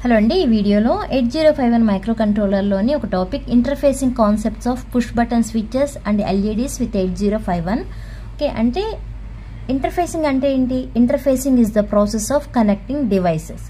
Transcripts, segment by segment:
hello అండి ఈ వీడియోలో eight zero five one micro కంట్రోలర్లోని ఒక topic interfacing concepts of push button switches and LEDs with eight zero five one okay అంటే interfacing అంటే ఏంటి interfacing is the process of connecting devices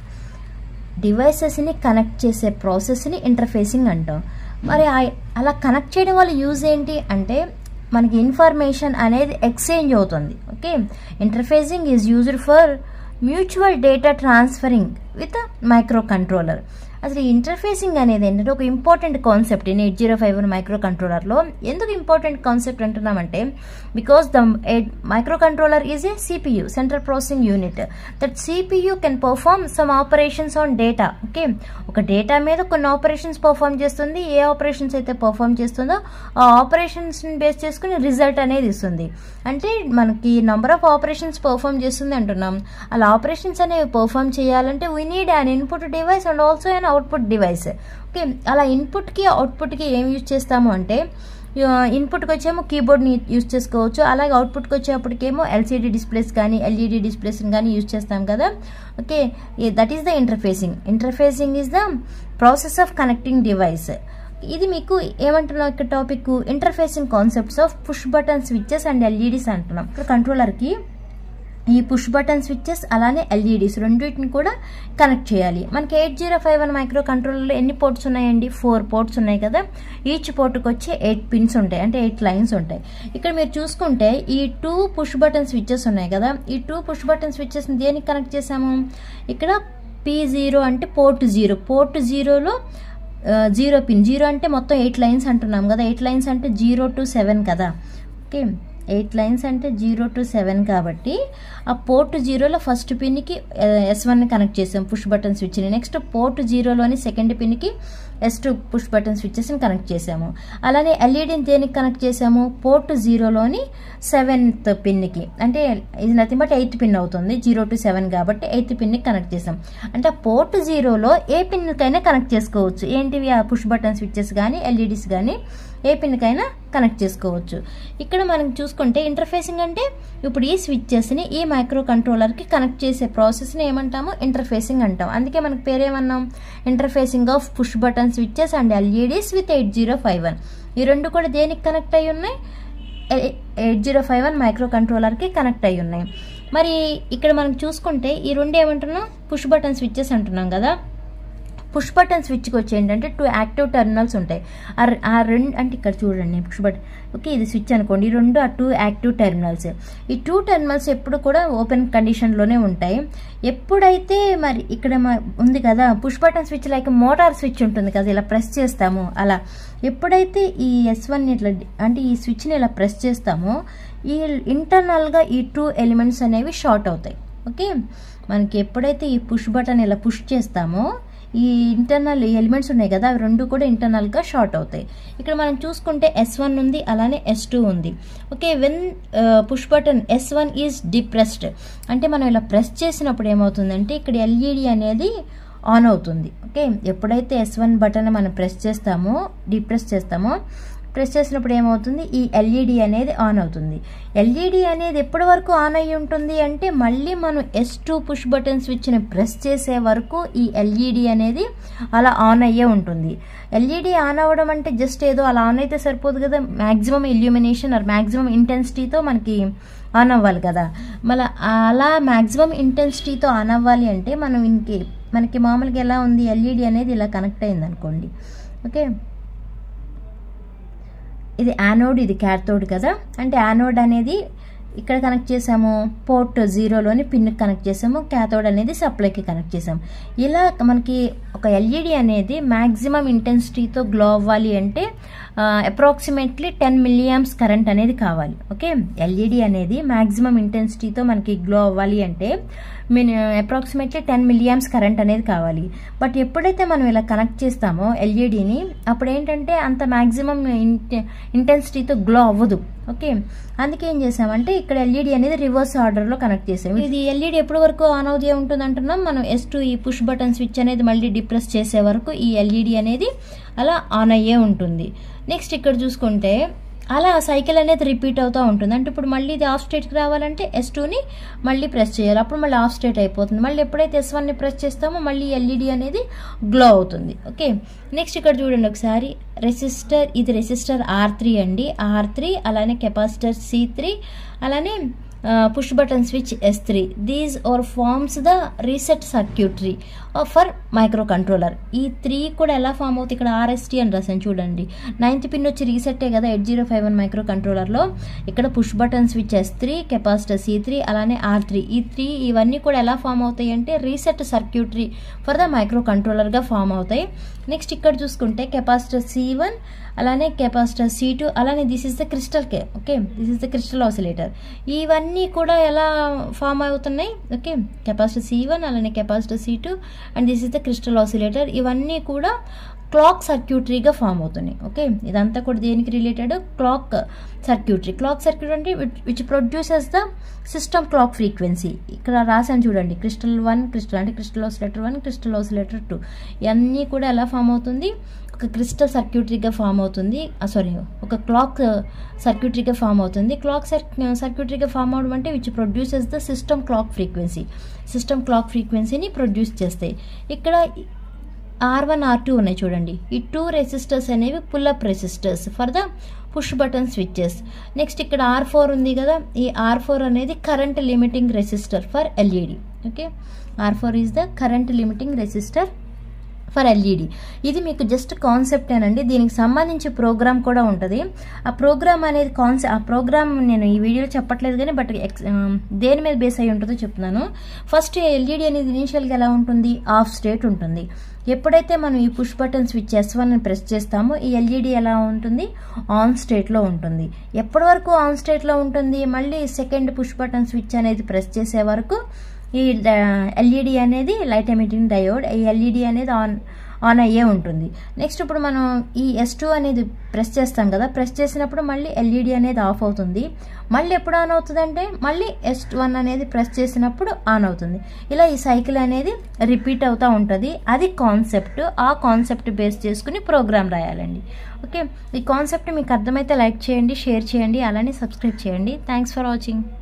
డివైసెస్ని connect చేసే ప్రాసెస్ని ఇంటర్ఫేసింగ్ అంటాం మరి ఆ- అలా కనెక్ట్ చేయడం వల్ల యూజ్ ఏంటి అంటే మనకి ఇన్ఫర్మేషన్ అనేది ఎక్స్చేంజ్ అవుతుంది okay interfacing is used for mutual data transferring with micro controller అసలు ఈ ఇంటర్ఫేసింగ్ అనేది ఏంటంటే ఒక important concept in eight zero five one micro కంట్రోలర్లో ఎందుకు ఇంపార్టెంట్ కాన్సెప్ట్ అంటున్నామంటే because the micro controller is a CPU central processing unit that CPU can perform some operations on data okay ఒక data మీద కొన్ని operations perform చేస్తుంది ఏ operations అయితే perform చేస్తుందో ఆ ఆపరేషన్స్ బేస్ చేసుకుని రిజల్ట్ అనేది ఇస్తుంది అంటే మనకి నంబర్ ఆఫ్ ఆపరేషన్స్ పర్ఫామ్ చేస్తుంది అంటున్నాం అలా ఆపరేషన్స్ అనేవి పర్ఫామ్ చేయాలంటే we need an input device and also an output device okay అలా ఇన్పుట్కి అవుట్పుట్కి ఏం యూజ్ చేస్తాము అంటే ఇన్పుట్కి వచ్చేమో కీబోర్డ్ని యూజ్ చేసుకోవచ్చు అలాగే అవుట్పుట్కి వచ్చేప్పటికేమో ఎల్సిడి డిస్ప్లేస్ కానీ ఎల్ఈడి డిస్ప్లేస్ కానీ యూజ్ చేస్తాం కదా okay that is the interfacing interfacing is the process of connecting device ఇది మీకు ఏమంటున్నాం ఇక్కడ topic interfacing concepts of push button switches and LEDs అంటున్నాం ఇక్కడ కంట్రోలర్కి ఈ పుష్ బటన్ స్విచెస్ అలానే ఎల్ఈడీస్ రెండింటిని కూడా కనెక్ట్ చేయాలి మనకి eight zero five one micro కంట్రోలర్లో ఎన్ని పోర్ట్స్ ఉన్నాయండి ఫోర్ పోర్ట్స్ ఉన్నాయి కదా ఈచ్ పోర్ట్కి వచ్చి ఎయిట్ పిన్స్ ఉంటాయి అంటే ఎయిట్ లైన్స్ ఉంటాయి ఇక్కడ మీరు చూసుకుంటే ఈ టూ పుష్ బటన్ స్విచెస్ ఉన్నాయి కదా ఈ టూ పుష్ బటన్ స్విచెస్ని దేనికి కనెక్ట్ చేసాము ఇక్కడ పీ జీరో అంటే పోర్ట్ జీరో పోర్ట్ జీరోలో జీరో పిన్ జీరో అంటే మొత్తం ఎయిట్ లైన్స్ అంటున్నాం కదా ఎయిట్ లైన్స్ అంటే జీరో టు సెవెన్ కదా ఓకే ఎయిట్ లైన్స్ అంటే జీరో టు సెవెన్ కాబట్టి ఆ పోర్ట్ జీరోలో ఫస్ట్ పిన్కి ఎస్ వన్ని కనెక్ట్ చేసాం పుష్ బటన్ స్విచ్ని నెక్స్ట్ పోర్ట్ జీరోలోని సెకండ్ పిన్కి ఎస్ టూ పుష్ బటన్ స్విచ్చెస్ని కనెక్ట్ చేసాము అలానే ఎల్ఈడిని దేనికి కనెక్ట్ చేసాము పోర్ట్ జీరోలోని సెవెంత్ పిన్కి అంటే ఇది నథింగ్ బట్ ఎయిత్ పిన్ అవుతుంది జీరో టు సెవెన్ కాబట్టి ఎయిత్ పిన్కి కనెక్ట్ చేసాం అంటే ఆ పోర్ట్ జీరోలో ఏ పిన్కైనా కనెక్ట్ చేసుకోవచ్చు ఏంటివి ఆ పుష్ బటన్ స్విచ్చెస్ కానీ ఎల్ఈడీస్ కానీ ఏ పిన్కైనా కనెక్ట్ చేసుకోవచ్చు ఇక్కడ మనం చూసుకుంటే ఇంటర్ఫేసింగ్ అంటే ఇప్పుడు ఈ స్విచ్చెస్ని ఈ మైక్రో కంట్రోలర్కి కనెక్ట్ చేసే ప్రాసెస్ని ఏమంటాము ఇంటర్ఫేసింగ్ అంటాం అందుకే మనకు పేరేమన్నాం interfacing of push button switches and LEDs with eight zero five one ఈ రెండు కూడా దేనికి కనెక్ట్ అయి ఉన్నాయి eight zero five one micro కంట్రోలర్కి కనెక్ట్ అయి ఉన్నాయి మరి ఇక్కడ మనం చూసుకుంటే ఈ రెండు ఏమంటున్నాం పుష్ బటన్ స్విచ్చెస్ అంటున్నాం కదా పుష్ బటన్ స్విచ్కి వచ్చి ఏంటంటే టూ యాక్టివ్ టెర్మినల్స్ ఉంటాయి ఆ- ఆ రెండు అంటే ఇక్కడ చూడండి పుష్ బటన్ ఓకే ఇది స్విచ్ అనుకోండి ఈ రెండు ఆ టూ యాక్టివ్ టెర్మినల్స్ ఈ టూ టెర్మినల్స్ ఎప్పుడు కూడా ఓపెన్ కండిషన్లోనే ఉంటాయి ఎప్పుడైతే మరి ఇక్కడ మ- ఉంది కదా push button switch like motor switch ఉంటుంది కదా ఇలా ప్రెస్ చేస్తాము అలా ఎప్పుడైతే ఈ ఎస్ వన్ ఇట్లా అంటే ఈ స్విచ్ని ఇలా ప్రెస్ చేస్తామో ఈ ఇంటర్నల్గా ఈ టూ ఎలిమెంట్స్ అనేవి షార్ట్ అవుతాయి ఓకే మనకి ఎప్పుడైతే ఈ పుష్ బటన్ ఇలా పుష్ చేస్తామో ఈ ఇంటర్నల్ ఎలిమెంట్స్ ఉన్నాయి కదా అవి రెండు కూడా ఇంటర్నల్గా షార్ట్ అవుతాయి ఇక్కడ మనం చూసుకుంటే ఎస్ వన్ ఉంది అలానే ఎస్ టూ ఉంది okay when push button S one is depressed అంటే మనం ఇలా ప్రెస్ చేసినప్పుడు ఏమవుతుందంటే ఇక్కడ ఎల్ఈడి అనేది ఆన్ అవుతుంది ఓకే ఎప్పుడైతే ఎస్ వన్ బటన్ మనం ప్రెస్ చేస్తామో డిప్రెస్ చేస్తామో ప్రెస్ చేసినప్పుడు ఏమవుతుంది ఈ ఎల్ఈడి అనేది ఆన్ అవుతుంది ఎల్ఈడి అనేది ఎప్పటి వరకు ఆన్ అయ్యి ఉంటుంది అంటే మళ్ళీ మనం ఎస్ టూ పుష్ బటన్ స్విచ్ని ప్రెస్ చేసే వరకు ఈ ఎల్ఈడి అనేది అలా ఆన్ అయ్యే ఉంటుంది ఎల్ఈడి ఆన్ అవ్వడం అంటే జస్ట్ ఏదో అలా ఆన్ అయితే సరిపోదు కదా మ్యాక్సిమం ఇల్యూమినేషన్ ఆర్ మ్యాక్సిమం ఇంటెన్సిటీతో మనకి ఆన్ అవ్వాలి కదా మళ్ళీ అలా మ్యాక్సిమం ఇంటెన్సిటీతో ఆన్ అవ్వాలి అంటే మనం ఇంకే మనకి మామూలుగా ఎలా ఉంది ఎల్ఈడి అనేది ఇలా కనెక్ట్ అయింది అనుకోండి ఓకే ఇది యానోడ్ ఇది క్యాథోడ్ కదా అంటే యానోడ్ అనేది ఇక్కడ కనెక్ట్ చేసాము పోర్ట్ జీరోలోని పిన్ కనెక్ట్ చేసాము క్యాథోడ్ అనేది సప్లైకి కనెక్ట్ చేసాము ఇలా మనకి ఒక ఎల్ఈడి అనేది మ్యాక్సిమం ఇంటెన్సిటీతో గ్లో అవ్వాలి అంటే అప్రాక్సిమేట్లీ టెన్ మిలియమ్స్ కరెంట్ అనేది కావాలి ఓకే ఎల్ఈడి అనేది మ్యాక్సిమం ఇంటెన్సిటీతో మనకి గ్లో అవ్వాలి అంటే mini approximately ten milliamps current అనేది కావాలి బట్ ఎప్పుడైతే మనం ఇలా కనెక్ట్ చేస్తామో ఎల్ఈడిని అప్పుడు ఏంటంటే అంత మ్యాక్సిమం ఇంటెన్సిటీతో గ్లో అవ్వదు ఓకే అందుకే ఏం చేసామంటే ఇక్కడ ఎల్ఈడి అనేది రివర్స్ ఆర్డర్లో కనెక్ట్ చేసాం ఇది ఎల్ఈడి ఎప్పటి వరకు ఆన్ అవుతూ ఉంటుంది అంటున్నాం మనం ఎస్ టూ ఈ పుష్ బటన్ స్విచ్ అనేది మళ్ళీ డిప్రెస్ చేసే వరకు ఈ ఎల్ఈడి అనేది అలా ఆన్ అయ్యే ఉంటుంది నెక్స్ట్ ఇక్కడ చూసుకుంటే అలా సైకిల్ అనేది రిపీట్ అవుతూ ఉంటుంది అంటే ఇప్పుడు మళ్ళీ ఇది ఆఫ్ స్టేట్కి రావాలంటే ఎస్ టూని మళ్ళీ ప్రెస్ చేయాలి అప్పుడు మళ్ళీ ఆఫ్ స్టేట్ అయిపోతుంది మళ్ళీ ఎప్పుడైతే ఎస్ వన్ని ప్రెస్ చేస్తామో మళ్ళీ ఎల్ఈడి అనేది గ్లో అవుతుంది ఓకే నెక్స్ట్ ఇక్కడ చూడండి ఒకసారి రెసిస్టర్ ఇది రెసిస్టర్ ఆర్ త్రీ అండి ఆర్ త్రీ అలానే కెపాసిటర్ సి త్రీ అలానే push button switch S three these are forms the reset circuitry for micro controller ఈ త్రీ కూడా ఎలా ఫామ్ అవుతుంది ఇక్కడ ఆర్ఎస్టీ అని రాసాను చూడండి నైన్త్ పిన్ వచ్చి రీసెట్టే కదా eight zero five one micro కంట్రోలర్లో ఇక్కడ push button switch S three capacitor C three అలానే ఆర్ త్రీ ఈ త్రీ ఇవన్నీ కూడా ఎలా ఫామ్ అవుతాయి అంటే reset circuitry for the micro కంట్రోలర్గా ఫామ్ అవుతాయి నెక్స్ట్ ఇక్కడ చూసుకుంటే కెపాసిటర్ సి వన్ అలానే కెపాసిటర్ సి టూ అలానే దిస్ ఇస్ ద క్రిస్టల్ కే okay this is the crystal oscillator ఇవన్నీ కూడా ఎలా ఫామ్ అవుతున్నాయి ఓకే కెపాసిటర్ సి వన్ అలానే capacitor C two and this is the crystal oscillator ఇవన్నీ కూడా క్లాక్ సర్క్యూటరీగా ఫామ్ అవుతున్నాయి ఓకే ఇదంతా కూడా దేనికి related clock circuitry clock circuit అంటే which produces the system clock frequency ఇక్కడ రాసాను చూడండి క్రిస్టల్ వన్ క్రిస్టల్ అంటే crystal oscillator one crystal oscillator two ఇవన్నీ కూడా ఎలా ఫామ్ అవుతుంది ఒక క్రిస్టల్ సర్క్యూటరీగా ఫామ్ అవుతుంది సారీ ఒక క్లాక్ సర్క్యూటరీగా ఫామ్ అవుతుంది క్లాక్ సర్క్యూటరీగా ఫామ్ అవడం అంటే which produces the system clock frequency system clock ఫ్రీక్వెన్సీని ప్రొడ్యూస్ చేస్తాయి ఇక్కడ ఆర్ వన్ ఆర్ టూ ఉన్నాయి చూడండి ఈ టూ రెసిస్టర్స్ అనేవి pull up resistors for the push button switches next ఇక్కడ ఆర్ ఫోర్ ఉంది కదా ఈ ఆర్ ఫోర్ అనేది current limiting resistor for LED okay R four is the current limiting resistor for LED ఇది మీకు జస్ట్ కాన్సెప్టేనండి దీనికి సంబంధించి ప్రోగ్రామ్ కూడా ఉంటుంది ఆ ప్రోగ్రామ్ అనేది కాన్సెప్ట్ ఆ ప్రోగ్రామ్ నేను ఈ వీడియోలో చెప్పట్లేదు కానీ బట్ ఎక్స్ దేని మీద బేస్ అయి ఉంటుందో చెప్తున్నాను ఫస్ట్ ఎల్ఈడి అనేది ఇనీషియల్గా ఎలా ఉంటుంది ఆఫ్ స్టేట్ ఉంటుంది ఎప్పుడైతే మనం ఈ push button switch S one press చేస్తామో ఈ ఎల్ఈడి ఎలా ఉంటుంది ఆన్ స్టేట్లో ఉంటుంది ఎప్పటి వరకు ఆన్ స్టేట్లో ఉంటుంది మళ్ళీ సెకండ్ పుష్ బటన్ స్విచ్ అనేది ప్రెస్ చేసే వరకు ఈ ఎల్ఈడి అనేది లైట్ ఎమిటింగ్ డయోడ్ ఈ ఎల్ఈడి అనేది ఆన్ ఆన్ అయ్యే ఉంటుంది నెక్స్ట్ ఇప్పుడు మనం ఈ ఎస్ టూ అనేది ప్రెస్ చేస్తాం కదా ప్రెస్ చేసినప్పుడు మళ్ళీ ఎల్ఈడి అనేది ఆఫ్ అవుతుంది మళ్ళీ ఎప్పుడు ఆన్ అవుతుందంటే మళ్ళీ ఎస్ వన్ అనేది ప్రెస్ చేసినప్పుడు ఆన్ అవుతుంది ఇలా ఈ సైకిల్ అనేది రిపీట్ అవుతూ ఉంటుంది అది కాన్సెప్ట్ ఆ కాన్సెప్ట్ బేస్ చేసుకుని ప్రోగ్రామ్ రాయాలండి ఓకే ఈ కాన్సెప్ట్ మీకు అర్థమైతే లైక్ చేయండి షేర్ చేయండి అలానే సబ్స్క్రైబ్ చేయండి థ్యాంక్స్ ఫర్ వాచింగ్